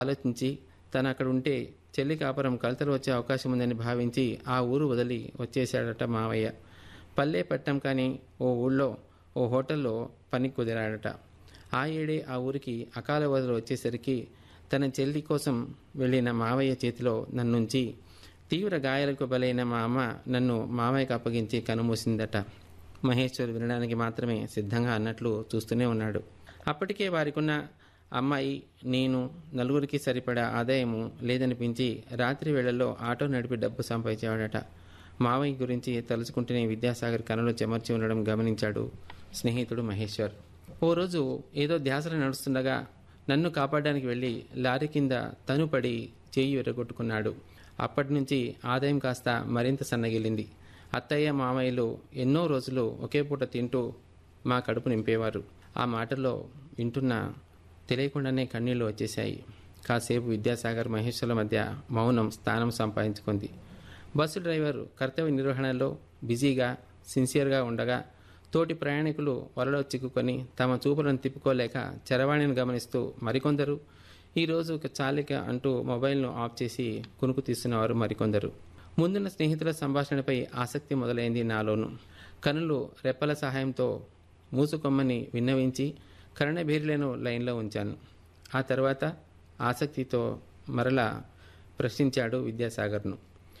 ఆలోచించి తను అక్కడ ఉంటే చెల్లి కాపురం కలతలు వచ్చే అవకాశం ఉందని భావించి ఆ ఊరు వదిలి వచ్చేశాడట మావయ్య పల్లె పట్టం కానీ ఓ ఊళ్ళో ఓ హోటల్లో పని కుదిరాడట ఆ ఏడే ఆ ఊరికి అకాల వదలు వచ్చేసరికి తన చెల్లి కోసం వెళ్ళిన మావయ్య చేతిలో నన్నుంచి తీవ్ర గాయాలకు బలైన మా అమ్మ నన్ను మావయ్యకు అప్పగించి కనుమూసిందట మహేశ్వర్ వినడానికి మాత్రమే సిద్ధంగా అన్నట్లు చూస్తూనే ఉన్నాడు అప్పటికే వారికున్న అమ్మాయి నేను నలుగురికి సరిపడా ఆదాయము లేదనిపించి రాత్రి వేళల్లో ఆటో నడిపి డబ్బు సంపాదించేవాడట మావయ్య గురించి తలుచుకుంటూనే విద్యాసాగర్ కనులు చెమర్చి ఉండడం గమనించాడు స్నేహితుడు మహేశ్వర్ ఓ రోజు ఏదో ధ్యాసలో నడుస్తుండగా నన్ను కాపాడడానికి వెళ్ళి లారీ కింద తను పడి చేయి విరగొట్టుకున్నాడు అప్పటి నుంచి ఆదాయం కాస్త మరింత సన్నగిల్లింది అత్తయ్య మామయ్యలు ఎన్నో రోజులు ఒకే పూట తింటూ మా కడుపు నింపేవారు ఆ మాటల్లో వింటున్న తెలియకుండానే కన్నీళ్లు వచ్చేశాయి కాసేపు విద్యాసాగర్ మహేశ్వర్ల మధ్య మౌనం స్థానం సంపాదించుకుంది బస్సు డ్రైవర్ కర్తవ్య నిర్వహణలో బిజీగా సిన్సియర్గా ఉండగా తోటి ప్రయాణికులు వలలో చిక్కుకొని తమ చూపులను తిప్పుకోలేక చరవాణిని గమనిస్తూ మరికొందరు ఈరోజు ఒక చాలిక అంటూ మొబైల్ను ఆఫ్ చేసి కునుకు తీస్తున్నవారు మరికొందరు ముందున్న స్నేహితుల సంభాషణపై ఆసక్తి మొదలైంది నాలోను కనులు రెప్పల సహాయంతో మూసుకొమ్మని విన్నవించి కరణభేరులను లైన్లో ఉంచాను ఆ తర్వాత ఆసక్తితో మరలా ప్రశ్నించాడు విద్యాసాగర్ను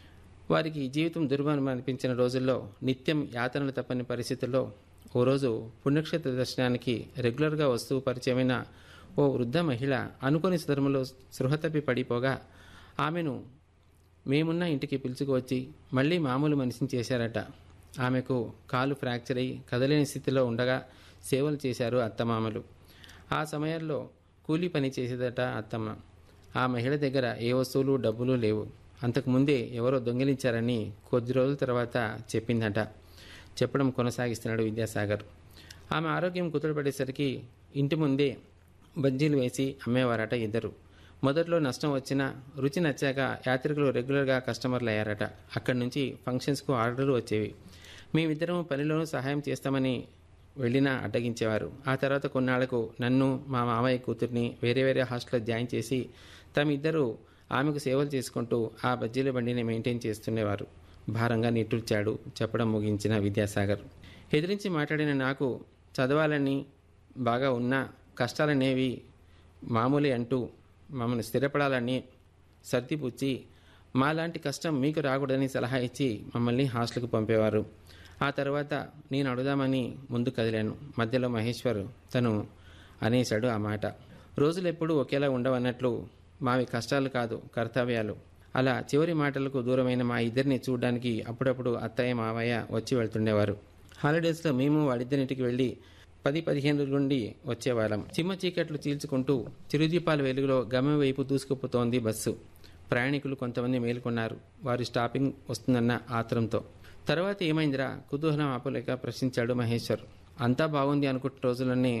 వారికి జీవితం దుర్భరం అనిపించిన రోజుల్లో నిత్యం యాతనలు తప్పని పరిస్థితుల్లో ఓ రోజు పుణ్యక్షేత్ర దర్శనానికి రెగ్యులర్గా వస్తూ పరిచయమైన ఓ వృద్ధ మహిళ అనుకోని ధర్మలో సృహ తప్పి పడిపోగా ఆమెను మేమున్న ఇంటికి పిలుచుకువచ్చి మళ్ళీ మామూలు మనిషిని చేశారట ఆమెకు కాలు ఫ్రాక్చర్ అయి కదలేని స్థితిలో ఉండగా సేవలు చేశారు అత్తమామలు ఆ సమయంలో కూలీ పని చేసేదట అత్తమ్మ ఆ మహిళ దగ్గర ఏ వస్తువులు డబ్బులు లేవు అంతకుముందే ఎవరో దొంగిలించారని కొద్ది రోజుల తర్వాత చెప్పిందట చెప్పడం కొనసాగిస్తున్నాడు విద్యాసాగర్ ఆమె ఆరోగ్యం కుదుటపడేసరికి ఇంటి ముందే బజ్జీలు వేసి అమ్మేవారట ఇద్దరు మొదట్లో నష్టం వచ్చినా రుచి నచ్చాక యాత్రికులు రెగ్యులర్గా కస్టమర్లు అయ్యారట అక్కడి నుంచి ఫంక్షన్స్కు ఆర్డర్లు వచ్చేవి మేమిద్దరం పనిలోనూ సహాయం చేస్తామని వెళ్ళినా అడ్డగించేవారు ఆ తర్వాత కొన్నాళ్లకు నన్ను మా మామయ్య కూతుర్ని వేరే వేరే హాస్టల్లో జాయిన్ చేసి తమిద్దరూ ఆమెకు సేవలు చేసుకుంటూ ఆ బజ్జీల బండిని మెయింటైన్ చేస్తుండేవారు భారంగా నిట్టూర్చాడు చెప్పడం ముగించిన విద్యాసాగర్ ఎదిరించి మాట్లాడిన నాకు చదవాలని బాగా ఉన్న కష్టాలనేవి మామూలే అంటూ మమ్మల్ని స్థిరపడాలని సర్దిపుచ్చి మాలాంటి కష్టం మీకు రాకూడదని సలహా ఇచ్చి మమ్మల్ని హాస్టల్కి పంపేవారు ఆ తర్వాత నేను అడుగుదామని ముందు కదిలాను మధ్యలో మహేశ్వర్ తను అనేశాడు ఆ మాట రోజులు ఎప్పుడూ ఒకేలా ఉండవన్నట్లు మావి కష్టాలు కాదు కర్తవ్యాలు అలా చివరి మాటలకు దూరమైన మా ఇద్దరిని చూడడానికి అప్పుడప్పుడు అత్తయ్య మావయ్య వచ్చి వెళ్తుండేవారు హాలిడేస్లో మేము వాళ్ళిద్దరింటికి వెళ్ళి పది పదిహేను రోజుల నుండి వచ్చేవాళ్ళం చిమ్మ చీకట్లు చీల్చుకుంటూ చిరుదీపాల వెలుగులో గమ్యం వైపు దూసుకుపోతోంది బస్సు ప్రయాణికులు కొంతమంది మేల్కొన్నారు వారి స్టాపింగ్ వస్తుందన్న ఆత్రంతో తర్వాత ఏమైందిరా కుతూహలం ఆపలేక ప్రశ్నించాడు మహేశ్వర్ అంతా బాగుంది అనుకుంటున్న రోజులన్నీ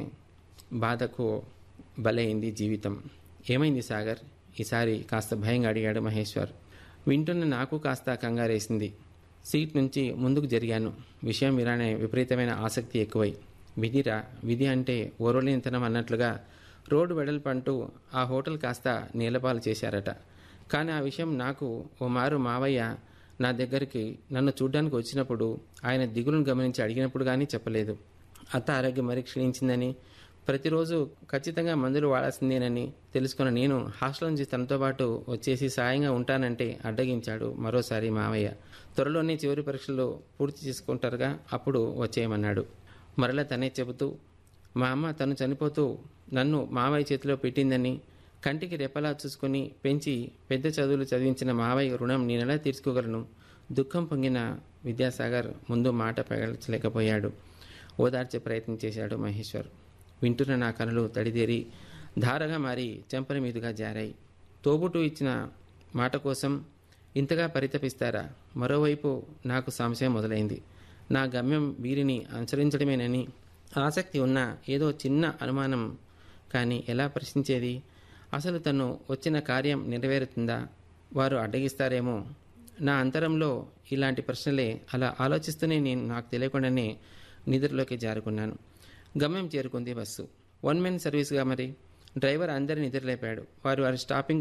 బాధకు బలైంది జీవితం ఏమైంది సాగర్ ఈసారి కాస్త భయంగా అడిగాడు మహేశ్వర్ వింటున్న నాకు కాస్త కంగారేసింది సీట్ నుంచి ముందుకు జరిగాను విషయం విరానే విపరీతమైన ఆసక్తి ఎక్కువై విధిరా విధి అంటే ఓరలేనితనం అన్నట్లుగా రోడ్డు వెడల్పంటూ ఆ హోటల్ కాస్త నీలపాలు చేశారట కానీ ఆ విషయం నాకు ఓ మారు మావయ్య నా దగ్గరికి నన్ను చూడ్డానికి వచ్చినప్పుడు ఆయన దిగులను గమనించి అడిగినప్పుడు కానీ చెప్పలేదు అత్త ఆరోగ్యం మరి క్షీణించిందని ప్రతిరోజు ఖచ్చితంగా మందులు వాడాల్సిందేనని తెలుసుకున్న నేను హాస్టల్ నుంచి తనతో పాటు వచ్చేసి సాయంగా ఉంటానంటే అడ్డగించాడు మరోసారి మావయ్య త్వరలోనే చివరి పరీక్షలు పూర్తి చేసుకుంటారుగా అప్పుడు వచ్చేయమన్నాడు మరలా తనే చెబుతూ మా అమ్మ తను చనిపోతూ నన్ను మావయ్య చేతిలో పెట్టిందని కంటికి రెప్పలా చూసుకుని పెంచి పెద్ద చదువులు చదివించిన మావయ్య రుణం నేనెలా తీర్చుకోగలను దుఃఖం పొంగిన విద్యాసాగర్ ముందు మాట పగల్చలేకపోయాడు ఓదార్చే ప్రయత్నం చేశాడు మహేశ్వర్ వింటున్న నా కనులు తడిదేరి ధారగా మారి చెంపల మీదుగా జారాయి తోబుటు ఇచ్చిన మాట కోసం ఇంతగా పరితపిస్తారా మరోవైపు నాకు సంశయం మొదలైంది నా గమ్యం వీరిని అనుసరించడమేనని ఆసక్తి ఉన్న ఏదో చిన్న అనుమానం కానీ ఎలా ప్రశ్నించేది అసలు తను వచ్చిన కార్యం నెరవేరుతుందా వారు అడ్డగిస్తారేమో నా అంతరంలో ఇలాంటి ప్రశ్నలే అలా ఆలోచిస్తూనే నేను నాకు తెలియకుండానే నిద్రలోకి జారుకున్నాను గమ్యం చేరుకుంది బస్సు వన్ మెన్ సర్వీస్గా మరి డ్రైవర్ అందరిని నిద్రలేపాడు వారు వారి స్టాపింగ్